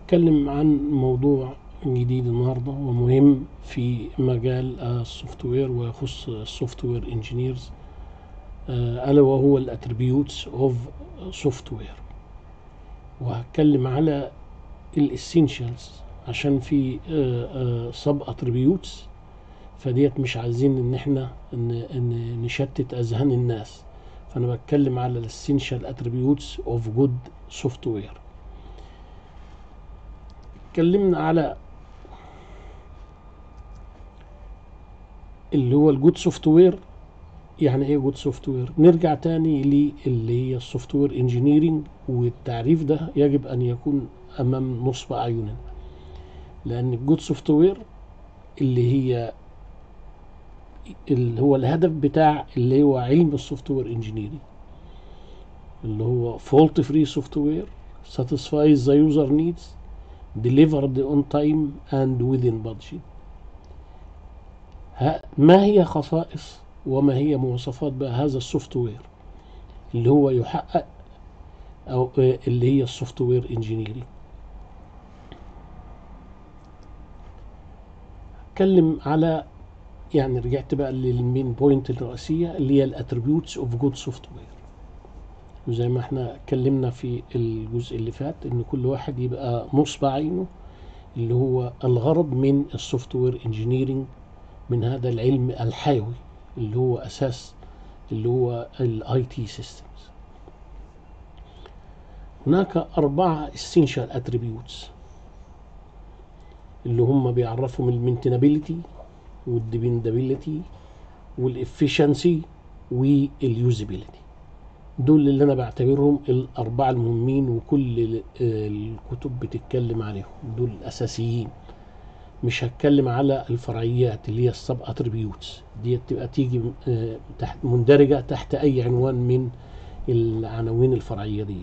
هتكلم عن موضوع جديد النهارده ومهم في مجال السوفت وير ويخص السوفت وير انجينيرز الا وهو الاتريبيوتس اوف سوفت وير وهتكلم على الاسينشالز عشان في سب اتريبيوتس فديت مش عايزين ان احنا ان ان نشتت اذهان الناس فانا بتكلم على الاسينشال اتريبيوتس اوف جود سوفت وير اتكلمنا على اللي هو الجود سوفت وير يعني ايه جود سوفت وير نرجع تاني للي هي السوفت وير انجينيرنج والتعريف ده يجب ان يكون امام نصب اعيننا لان الجود سوفت وير اللي هي اللي هو الهدف بتاع اللي هو علم السوفت وير انجينيرنج اللي هو فولت فري سوفت وير satisfies the user needs delivered on time and within budget ما هي خصائص وما هي مواصفات بقى هذا السوفت وير اللي هو يحقق او اللي هي السوفت وير انجينيرنج اتكلم على يعني رجعت بقى للمين بوينت الرئيسيه اللي هي الاتريبيوتس اوف جود سوفت وير وزي ما احنا اتكلمنا في الجزء اللي فات ان كل واحد يبقى نصب عينه اللي هو الغرض من السوفت وير انجينيرنج من هذا العلم الحيوي اللي هو اساس اللي هو الاي تي سيستمز هناك أربعة essential attributes اللي هم بيعرفهم المينتنابيلتي والديبندابيلتي والافشنسي واليوزابيلتي دول اللي انا بعتبرهم الاربعه المهمين وكل الكتب بتتكلم عليهم دول الاساسيين مش هتكلم على الفرعيات اللي هي السب اتريبيوتس دي تبقى تيجي تحت مندرجه تحت اي عنوان من العناوين الفرعيه ديت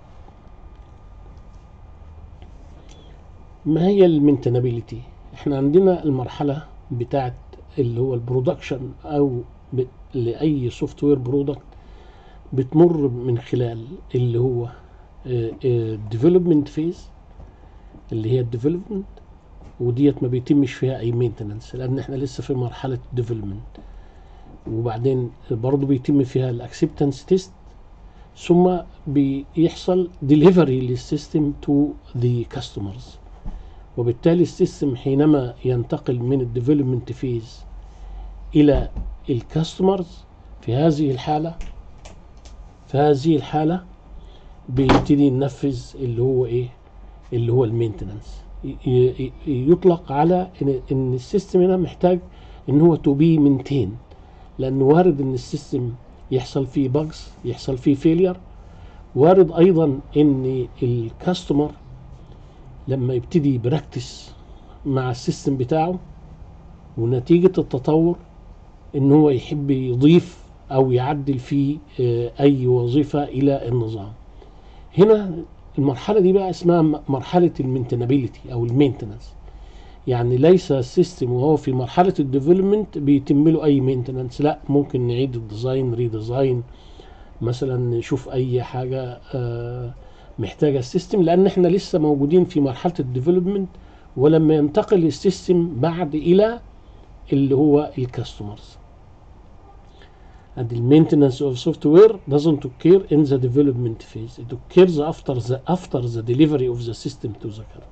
ما هي المينتنابيلتي احنا عندنا المرحله بتاعت اللي هو البرودكشن او لاي سوفت وير برودكت بتمر من خلال اللي هو ديفلوبمنت فيز اللي هي الديفلوبمنت وديت ما بيتمش فيها اي مينتننس لان احنا لسه في مرحله ديفلوبمنت وبعدين برضه بيتم فيها الاكسبتنس تيست ثم بيحصل ديليفري للسيستم تو ذا كاستمرز وبالتالي السيستم حينما ينتقل من الديفلوبمنت فيز الى الكاستمرز في هذه الحاله في هذه الحاله بيبتدي ينفذ اللي هو ايه اللي هو المينتننس يطلق على ان ان السيستم هنا محتاج ان هو تو بي مينتين لانه وارد ان السيستم يحصل فيه باجز يحصل فيه فيلير وارد ايضا ان الكاستمر لما يبتدي براكتس مع السيستم بتاعه ونتيجة التطور ان هو يحب يضيف او يعدل في اي وظيفة الى النظام هنا المرحلة دي بقى اسمها مرحلة المينتنابيلتي او المينتننس يعني ليس السيستم وهو في مرحلة الديفلوبمنت بيتم له اي مينتننس لا ممكن نعيد الديزاين ريديزاين مثلا نشوف اي حاجة محتاجة السيستم لان احنا لسه موجودين في مرحلة الديفلوبمنت ولما ينتقل السيستم بعد الى اللي هو الكاستمرز and the maintenance of software doesn't occur in the development phase it occurs after the after the delivery of the system to the customer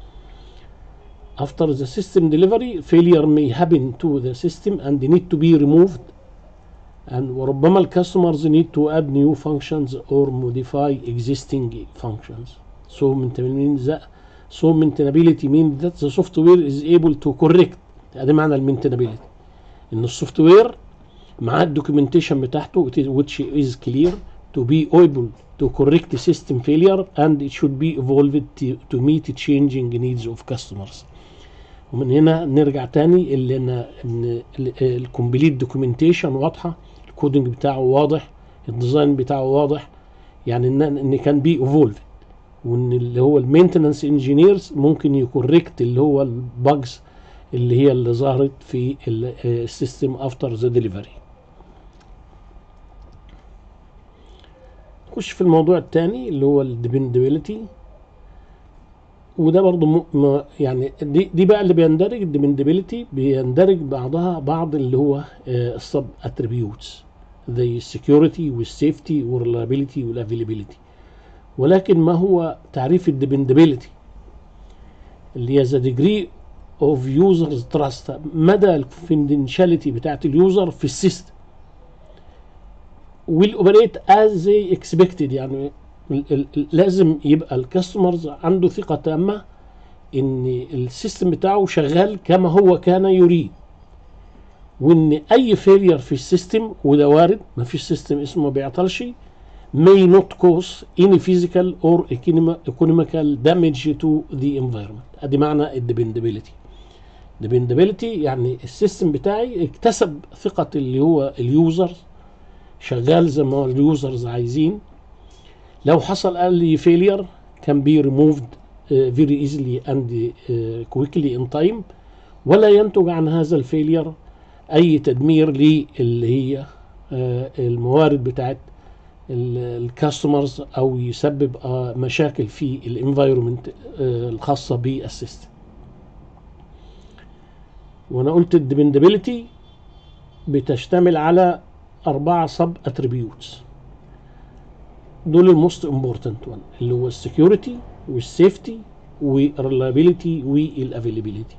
after the system delivery failure may happen to the system and need to be removed and وربما الكاستمرز need to add new functions or modify existing functions so means that so maintainability means that the software is able to correct ده معنى المينتنابيلتي ان السوفت وير مع الدوكيومنتيشن بتاعته which is clear to be able to correct system failure and it should be evolved to, to meet changing needs of customers ومن هنا نرجع تاني اللي ان الكومبليت دوكيومنتيشن واضحه الكودنج بتاعه واضح الديزاين بتاعه واضح يعني ان ان كان بي ايفولف وان اللي هو المينتننس انجينيرز ممكن يكوركت اللي هو الباجز اللي هي اللي ظهرت في السيستم افتر ذا ديليفري نخش في الموضوع الثاني اللي هو الديبندابيلتي وده برضو م... م... يعني دي دي بقى اللي بيندرج الديبندبيلتي بيندرج بعضها بعض اللي هو السب اتريبيوتس زي السكيورتي والسيفتي والريلابيلتي والافيلابيلتي ولكن ما هو تعريف الديبندبيلتي اللي هي ذا ديجري اوف يوزرز تراست مدى الكونفدينشاليتي بتاعت اليوزر في السيستم will operate as they expected يعني ال- ال- لازم يبقى الكاستمرز عنده ثقة تامة ان السيستم بتاعه شغال كما هو كان يريد وان اي فيلير في السيستم وده وارد ما فيش سيستم اسمه ما بيعطلش may not cause any physical or economi- economical damage to the environment ادي معنى الديبندبيلتي dependability يعني السيستم بتاعي اكتسب ثقة اللي هو اليوزر شغال زي ما اليوزرز عايزين لو حصل اي فيلير كان بي ريموفد فيري ايزلي اند كويكلي ان تايم ولا ينتج عن هذا الفيلير اي تدمير للي هي آه، الموارد بتاعت الكاستمرز او يسبب آه، مشاكل في الانفايرمنت الخاصه بالسيستم وانا قلت الديبندبيلتي بتشتمل على أربعة سب اتريبيوتس دول الموست امبورتنت وان اللي هو السكيورتي والسيفتي والريلابيلتي والافيلابيلتي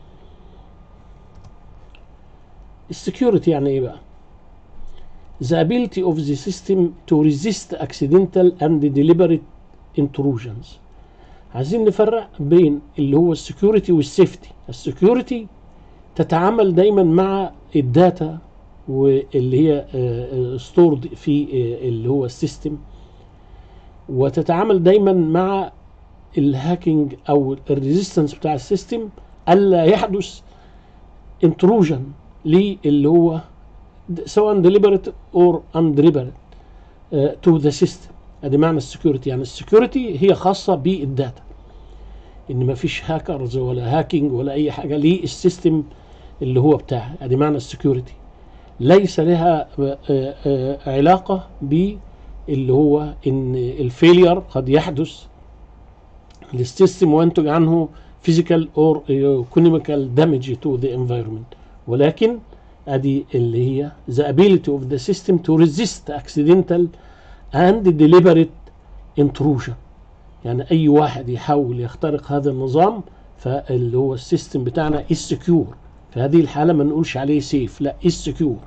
السكيورتي يعني ايه بقى the ability of the system to resist accidental and deliberate intrusions عايزين نفرق بين اللي هو السكيورتي والسيفتي السكيورتي تتعامل دايما مع الداتا واللي هي ستورد في آه، اللي هو السيستم وتتعامل دايما مع الهاكينج او الريزيستنس بتاع السيستم الا يحدث انتروجن للي هو سواء deliberate or undeliberate تو ذا سيستم ادي معنى السكيورتي يعني السكيورتي هي خاصه بالداتا ان ما فيش هاكرز ولا هاكينج ولا اي حاجه للسيستم اللي هو بتاعها ادي معنى السكيورتي ليس لها آه، آه، علاقه باللي هو ان الفيلير قد يحدث للسيستم وينتج عنه physical or economical damage to the environment ولكن ادي اللي هي the ability of the system to resist accidental and deliberate intrusion يعني اي واحد يحاول يخترق هذا النظام فاللي هو السيستم بتاعنا is secure في هذه الحاله ما نقولش عليه سيف لا is secure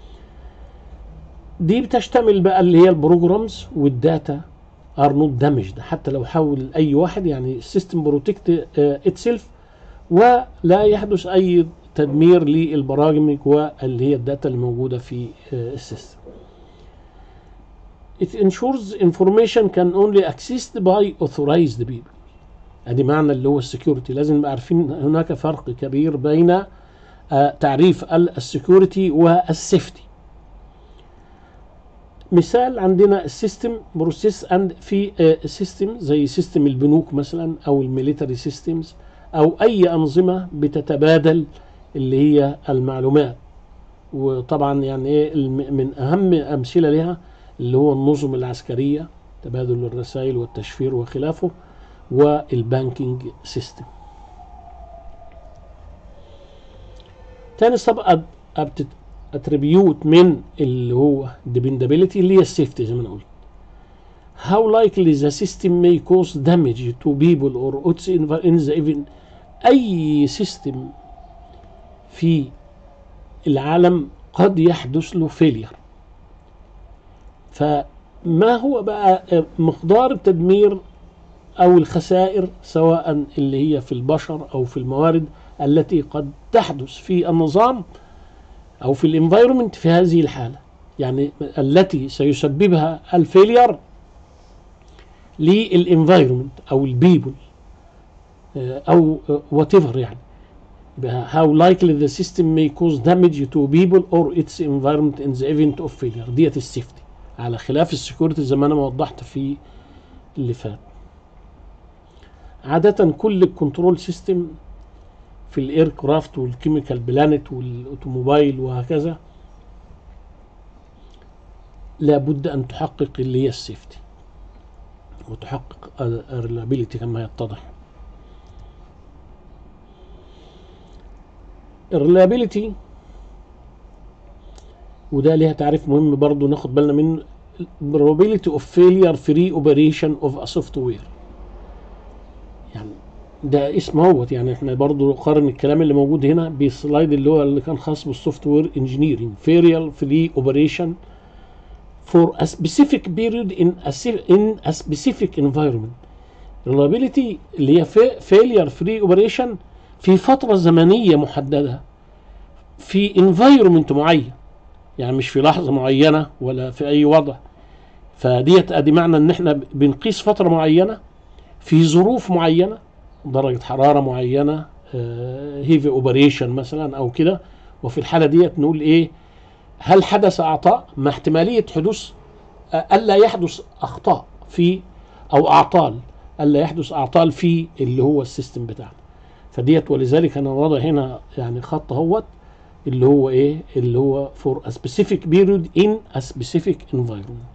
دي بتشتمل بقى اللي هي البروجرامز والداتا ار نوت دامجد حتى لو حاول اي واحد يعني السيستم بروتكت اتسيلف ولا يحدث اي تدمير للبرامج واللي هي الداتا اللي موجوده في آه، السيستم It ensures information can only accessed by authorized people. ادي معنى اللي هو السكيورتي لازم نبقى عارفين هناك فرق كبير بين آه، تعريف السكيورتي والسيفتي. مثال عندنا السيستم بروسيس اند في سيستم زي سيستم البنوك مثلا او الميليتري سيستمز او اي انظمه بتتبادل اللي هي المعلومات وطبعا يعني ايه الم- من اهم امثله لها اللي هو النظم العسكريه تبادل الرسائل والتشفير وخلافه والبانكينج سيستم تاني سب اتريبيوت من اللي هو dependability اللي هي السيفتي زي ما انا قلت how likely the system may cause damage to people or its env- in the event اي سيستم في العالم قد يحدث له فيلير فما هو بقى مقدار التدمير او الخسائر سواء اللي هي في البشر او في الموارد التي قد تحدث في النظام او في الانفايرمنت في هذه الحاله يعني التي سيسببها الفيلير للانفايرمنت او البيبل او وات ايفر يعني يبقى how likely the system may cause damage to people or its environment in the event of failure ديت السيفتي على خلاف السكيورتي زي ما انا ما وضحت في اللي فات عادة كل الكنترول سيستم في الاير كرافت والكيميكال بلانت والاوتوموبايل وهكذا لابد ان تحقق اللي هي السيفتي وتحقق الريلابيلتي كما يتضح الريلابيلتي وده ليها تعريف مهم برضو ناخد بالنا منه probability of failure free operation of a software يعني ده اسم اهوت يعني احنا برضو نقارن الكلام اللي موجود هنا بالسلايد اللي هو اللي كان خاص بالسوفت وير انجينيرنج failure free operation for a specific period in a, si- in a specific environment reliability اللي هي fa- failure free operation في فترة زمنية محددة في environment معين يعني مش في لحظة معينة ولا في أي وضع فديت ادي معنى ان احنا بنقيس فترة معينة في ظروف معينة درجة حرارة معينة هيفي اوبريشن مثلا او كده وفي الحالة ديت نقول ايه هل حدث اعطاء مع احتمالية حدوث آه، الا يحدث اخطاء في او اعطال الا يحدث اعطال في اللي هو السيستم بتاعنا فديت ولذلك انا واضع هنا يعني خط اهوت اللي هو ايه اللي هو for a specific period in a specific environment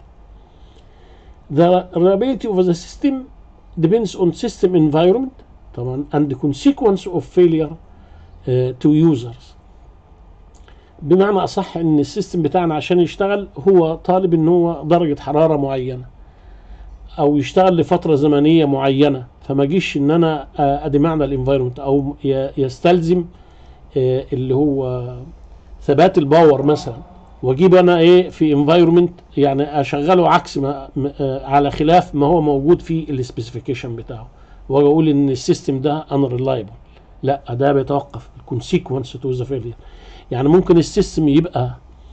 the reliability of the system depends on system environment طبعا and the consequence of failure uh, to users بمعنى اصح ان السيستم بتاعنا عشان يشتغل هو طالب ان هو درجة حرارة معينة او يشتغل لفترة زمنية معينة فما جيش ان انا آه، ادي معنى الانفايرمنت او ي- يستلزم آه، اللي هو ثبات الباور مثلا واجيب انا ايه في انفايرمنت يعني اشغله عكس ما م- آه، على خلاف ما هو موجود في السبيسيفيكيشن بتاعه واجي اقول ان السيستم ده unreliable لا ده بيتوقف الكونسيكونس تو ذا فيلير يعني ممكن السيستم يبقى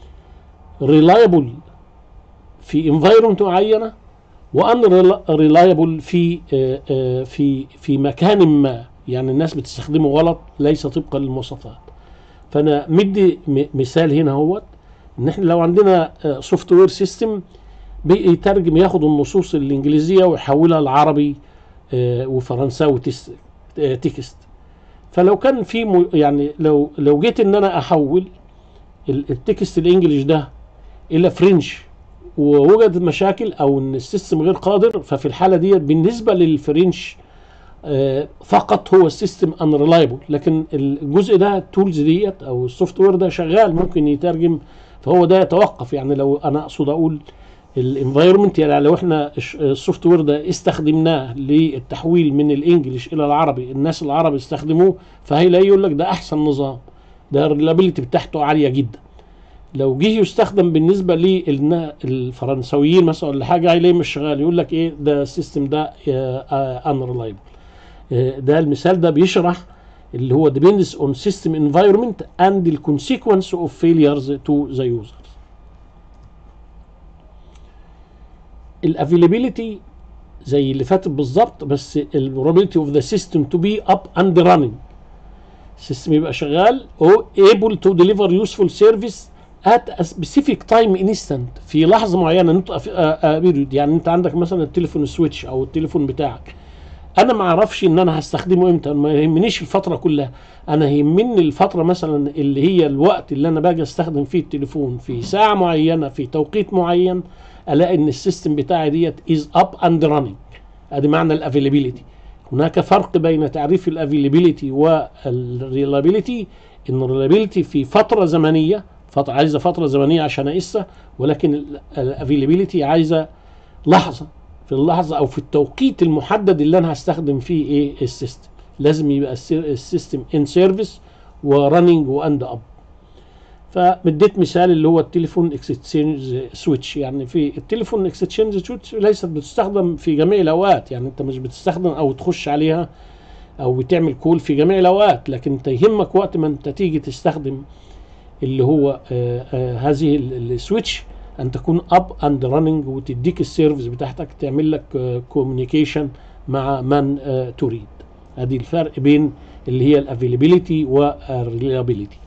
ريلايبل في انفايرمنت معينه وان ريلايبل في آه، آه، في في مكان ما يعني الناس بتستخدمه غلط ليس طبقا للمواصفات فانا مدي م- مثال هنا اهوت ان احنا لو عندنا سوفت وير سيستم بيترجم ياخد النصوص الانجليزيه ويحولها لعربي آه، وفرنساوي تس- آه، تكست فلو كان في م- يعني لو لو جيت ان انا احول ال- التكست الانجليش ده الى فرنش ووجدت مشاكل او ان السيستم غير قادر ففي الحاله ديت بالنسبه للفرنش آه، فقط هو السيستم انريلايبل لكن الجزء ده التولز ديت او السوفت وير ده شغال ممكن يترجم فهو ده يتوقف يعني لو انا اقصد اقول الانفايرمنت يعني لو احنا الش- السوفت وير ده استخدمناه للتحويل من الانجليش الى العربي الناس العرب استخدموه فهيلاقي يقول لك ده احسن نظام ده الريلابيلتي بتاعته عاليه جدا لو جه يستخدم بالنسبه للفرنسويين مثلا ولا حاجه هيلاقيه مش شغال يقول لك ايه ده السيستم ده انريلايبل ده المثال ده بيشرح اللي هو depends on system environment and the consequence of failures to the users. الافيلابيلتي زي اللي فاتت بالظبط بس البروبابيلتي اوف ذا سيستم تو بي اب اند راننج السيستم يبقى شغال او able to deliver useful service at a specific time instant في لحظه معينه انت بيريود يعني انت عندك مثلا التليفون سويتش او التليفون بتاعك انا ما اعرفش ان انا هستخدمه امتى ما يهمنيش الفتره كلها انا يهمني الفتره مثلا اللي هي الوقت اللي انا باجي استخدم فيه التليفون في ساعه معينه في توقيت معين الاقي ان السيستم بتاعي ديت از اب اند راننج ادي معنى الافيلابيلتي هناك فرق بين تعريف الافيلابيلتي والريلابيلتي ان الريلابيلتي في فتره زمنيه فترة عايزه فتره زمنيه عشان اقيسها ولكن الافيلابيلتي عايزه لحظه في اللحظه او في التوقيت المحدد اللي انا هستخدم فيه ايه السيستم لازم يبقى السيستم ان سيرفيس ورننج واند اب فمديت مثال اللي هو التليفون اكستشينج سويتش يعني في التليفون اكستشينج سويتش ليست بتستخدم في جميع الاوقات يعني انت مش بتستخدم او تخش عليها او بتعمل كول في جميع الاوقات لكن انت يهمك وقت ما انت تيجي تستخدم اللي هو آآ آآ هذه السويتش ان تكون اب اند راننج وتديك السيرفيس بتاعتك تعمل لك كوميونيكيشن مع من تريد ادي الفرق بين اللي هي الافيلابيلتي والريلابيلتي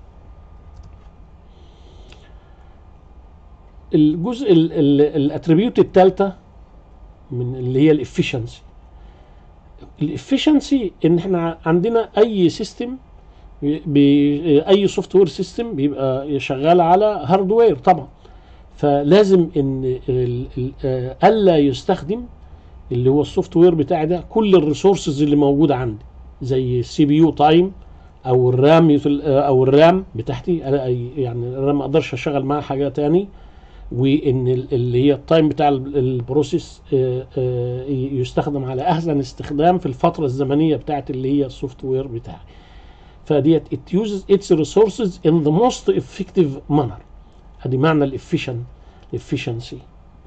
الجزء الاتريبيوت الثالثه من اللي هي الافشنسي الافشنسي ان احنا عندنا اي سيستم اي سوفت وير سيستم بيبقى شغال على هاردوير طبعا فلازم ان الا يستخدم اللي هو السوفت وير بتاعي ده كل الريسورسز اللي موجوده عندي زي السي بي يو تايم او الرام يتل- او الرام بتاعتي أنا- يعني الرام ما اقدرش اشغل معاها حاجه تاني وان ال- اللي هي التايم بتاع ال- البروسيس آه، آه، ي- يستخدم على احسن استخدام في الفتره الزمنيه بتاعت اللي هي السوفت وير بتاعي فديت it uses its resources in the most effective manner ادي معنى الافيشن efficiency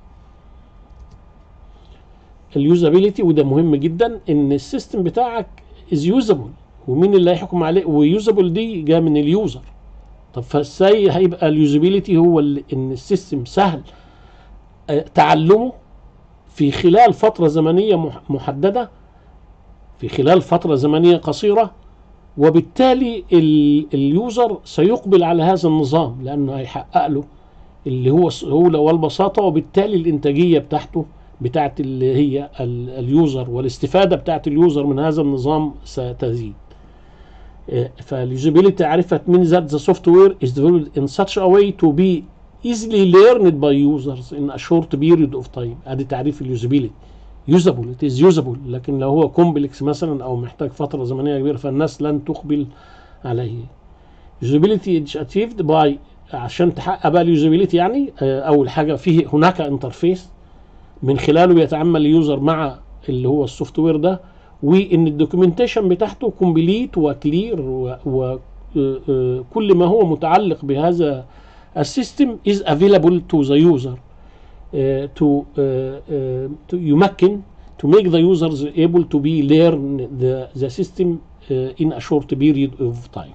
اليوزابيليتي وده مهم جدا ان السيستم بتاعك از يوزابل ومين اللي هيحكم عليه ويوزابل دي جايه من اليوزر طب فازاي هيبقى اليوزابيليتي هو اللي ان السيستم سهل آه، تعلمه في خلال فتره زمنيه مح- محدده في خلال فتره زمنيه قصيره وبالتالي ال- اليوزر سيقبل على هذا النظام لانه هيحقق له اللي هو السهوله والبساطه وبالتالي الانتاجيه بتاعته بتاعت اللي هي ال- اليوزر والاستفاده بتاعت اليوزر من هذا النظام ستزيد. آه، فاليوزابيلتي عرفت من ذات the software is developed in such a way to be easily learned by users in a short period of time. ادي تعريف اليوزابيلتي. يوزابل it is usable لكن لو هو كومبلكس مثلا او محتاج فتره زمنيه كبيره فالناس لن تقبل عليه. usability is achieved by عشان تحقق بقى اليوزابيلتي يعني آه، اول حاجه فيه هناك انترفيس من خلاله بيتعامل اليوزر مع اللي هو السوفت وير ده وان الدوكيومنتيشن بتاعته كومبليت وكلير وكل ما هو متعلق بهذا السيستم is available to the user uh, to uh, uh, to يمكن to make the users able to be learn the, the system uh, in a short period of time.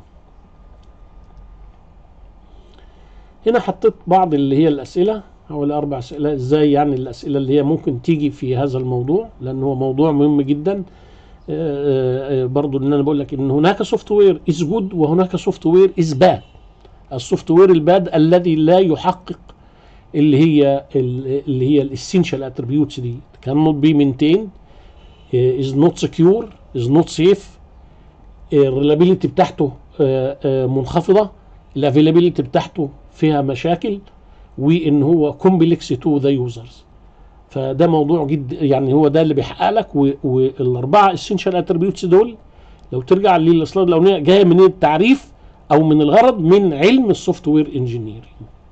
هنا حطيت بعض اللي هي الأسئلة حوالي أربع أسئلة إزاي يعني الأسئلة اللي هي ممكن تيجي في هذا الموضوع لأن هو موضوع مهم جدا آه، آه، برضو ان انا بقول لك ان هناك سوفت وير از جود وهناك سوفت وير از باد السوفت وير الباد الذي لا يحقق اللي هي اللي هي الاسينشال اتريبيوتس دي cannot be maintained uh, is not secure is not safe الريلابيلتي بتاعته آه، آه، منخفضه الافيلابيلتي بتاعته فيها مشاكل وان هو كومبلكس تو ذا يوزرز فده موضوع جد يعني هو ده اللي بيحقق لك و- والاربعه اسينشال اتريبيوتس دول لو ترجع للسلايد الاولانيه جايه من التعريف او من الغرض من علم السوفت وير انجينيرنج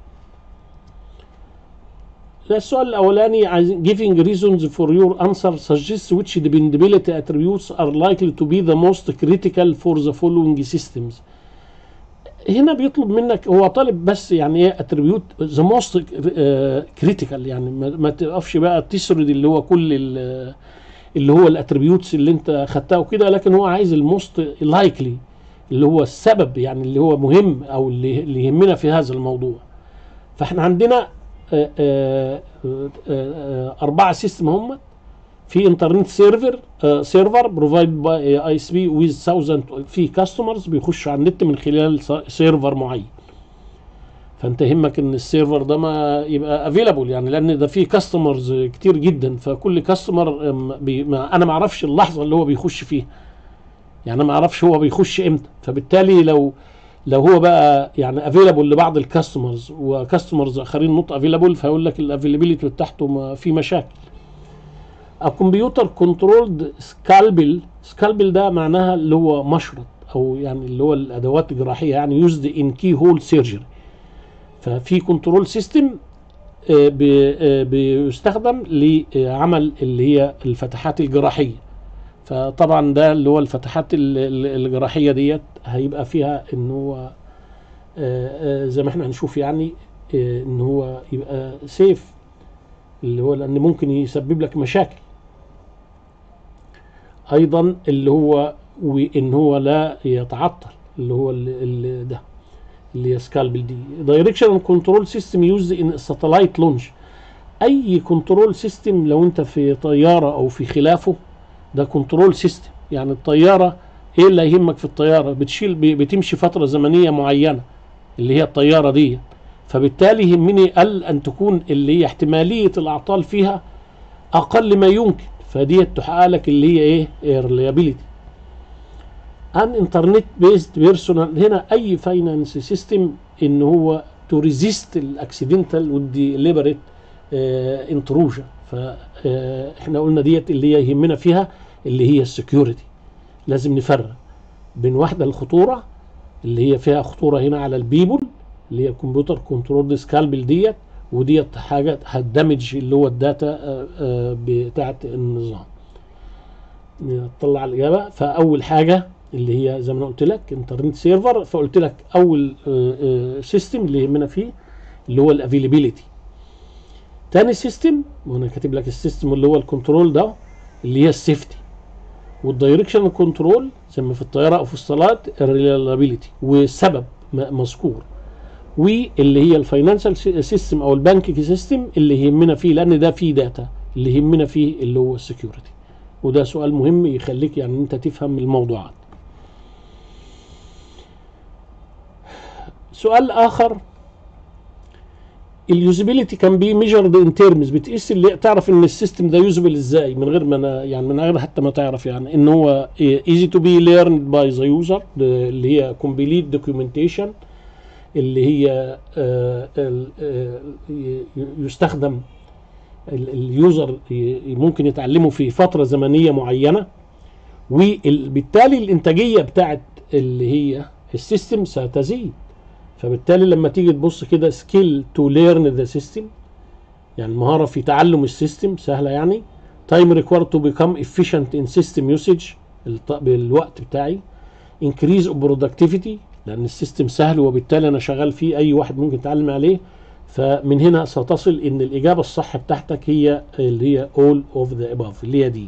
السؤال الاولاني عايز- giving reasons for your answer suggests which dependability attributes are likely to be the most critical for the following systems هنا بيطلب منك هو طالب بس يعني ايه اتريبيوت ذا موست كريتيكال يعني ما, ما تقفش بقى تسرد اللي هو كل ال- اللي هو الاتريبيوتس اللي انت خدتها وكده لكن هو عايز الموست لايكلي اللي هو السبب يعني اللي هو مهم او اللي, اللي يهمنا في هذا الموضوع فاحنا عندنا آه، آه، آه، آه، اربعه سيستم هم في انترنت سيرفر سيرفر بروفايد باي اي اس بي ويز 1000 في كاستمرز بيخشوا على النت من خلال سيرفر معين فانت يهمك ان السيرفر ده ما يبقى افيلابل يعني لان ده فيه كاستمرز كتير جدا فكل كاستمر انا ما اعرفش اللحظه اللي هو بيخش فيها يعني انا ما اعرفش هو بيخش امتى فبالتالي لو لو هو بقى يعني افيلابل لبعض الكاستمرز وكاستمرز اخرين نوت افيلابل فيقول لك الافيلابيلتي بتاعته ما- في مشاكل الكمبيوتر كنترولد سكالبل سكالبل ده معناها اللي هو مشرط او يعني اللي هو الادوات الجراحيه يعني يوزد ان كي هول سيرجري ففي كنترول سيستم بيستخدم لعمل اللي هي الفتحات الجراحيه فطبعا ده اللي هو الفتحات ال- ال- الجراحيه ديت هيبقى فيها ان هو آه، آه، زي ما احنا هنشوف يعني آه، ان هو يبقى سيف اللي هو لان ممكن يسبب لك مشاكل ايضا اللي هو وان هو لا يتعطل اللي هو اللي اللي ده اللي هي سكالبل دي دايركشن كنترول سيستم يوز ان ساتلايت لونش اي كنترول سيستم لو انت في طياره او في خلافه ده كنترول سيستم يعني الطياره ايه اللي يهمك في الطياره بتشيل ب- بتمشي فتره زمنيه معينه اللي هي الطياره دي فبالتالي يهمني قال ان تكون اللي هي احتماليه الاعطال فيها اقل ما يمكن فدي تحقق لك اللي هي ايه ريليابيليتي ان انترنت بيزد بيرسونال هنا اي فاينانس سيستم ان هو تو ريزيست الاكسيدنتال والديليبريت انتروجن فاحنا قلنا ديت اللي هي يهمنا فيها اللي هي السكيورتي لازم نفرق بين واحده الخطوره اللي هي فيها خطوره هنا على البيبل اللي هي الكمبيوتر كنترول سكالبل ديت وديت حاجه هتدمج اللي هو الداتا آه، آه، بتاعه النظام نطلع الاجابه فاول حاجه اللي هي زي ما انا قلت لك انترنت سيرفر فقلت لك اول سيستم اللي يهمنا فيه اللي هو الافيلابيلتي تاني سيستم وانا كاتب لك السيستم اللي هو الكنترول ده اللي هي السيفتي والدايركشن كنترول زي ما في الطياره او في الصالات الريلابيلتي والسبب م- مذكور واللي هي الفاينانشال سيستم او البانكينج سيستم اللي يهمنا فيه لان ده فيه داتا اللي يهمنا فيه اللي هو السكيورتي وده سؤال مهم يخليك يعني انت تفهم الموضوعات سؤال اخر اليوزابيلتي كان بي ميجرد ان تيرمز بتقيس اللي تعرف ان السيستم ده يوزبل ازاي من غير ما أنا يعني من غير حتى ما تعرف يعني ان هو ايزي تو بي ليرند باي ذا يوزر اللي هي كومبليت دوكيومنتيشن اللي هي آه، ال- آه، ي- يستخدم ال- اليوزر ي- ممكن يتعلمه في فتره زمنيه معينه وبالتالي الانتاجيه بتاعت اللي هي السيستم ستزيد فبالتالي لما تيجي تبص كده سكيل تو ليرن ذا سيستم يعني مهاره في تعلم السيستم سهله يعني تايم ريكوارد تو بيكم efficient ان سيستم يوسج بالوقت بتاعي انكريز اوف برودكتيفيتي لان السيستم سهل وبالتالي انا شغال فيه اي واحد ممكن يتعلم عليه فمن هنا ستصل ان الاجابه الصح بتاعتك هي اللي هي all of the above اللي هي دي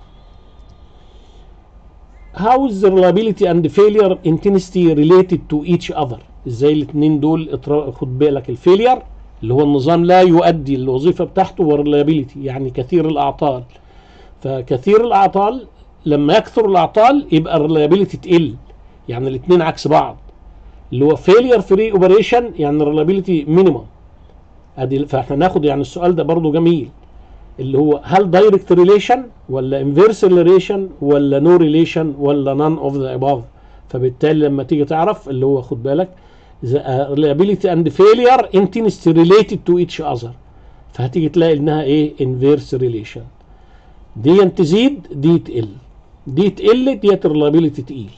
how is the reliability and failure intensity related to each other ازاي الاثنين دول اتر- خد بالك الفيلير اللي هو النظام لا يؤدي الوظيفه بتاعته والريلابيلتي يعني كثير الاعطال فكثير الاعطال لما يكثر الاعطال يبقى الريلابيلتي تقل يعني الاثنين عكس بعض اللي هو فيلير فري اوبريشن يعني الريلابيلتي مينيمم ادي فاحنا ناخد يعني السؤال ده برضو جميل اللي هو هل دايركت ريليشن ولا انفيرس ريليشن ولا نو ريليشن ولا نون اوف ذا اباف فبالتالي لما تيجي تعرف اللي هو خد بالك the uh, reliability and failure intensity related to each other فهتيجي تلاقي انها ايه inverse relation دي تزيد دي تقل دي تقل ديت reliability تقيل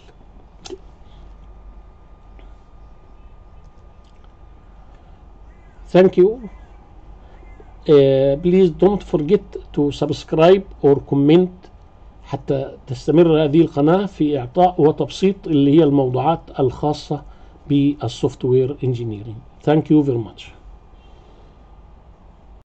thank you uh, please don't forget to subscribe or comment حتى تستمر هذه القناة في إعطاء وتبسيط اللي هي الموضوعات الخاصة بالسوفت وير انجينيرنج Thank you very much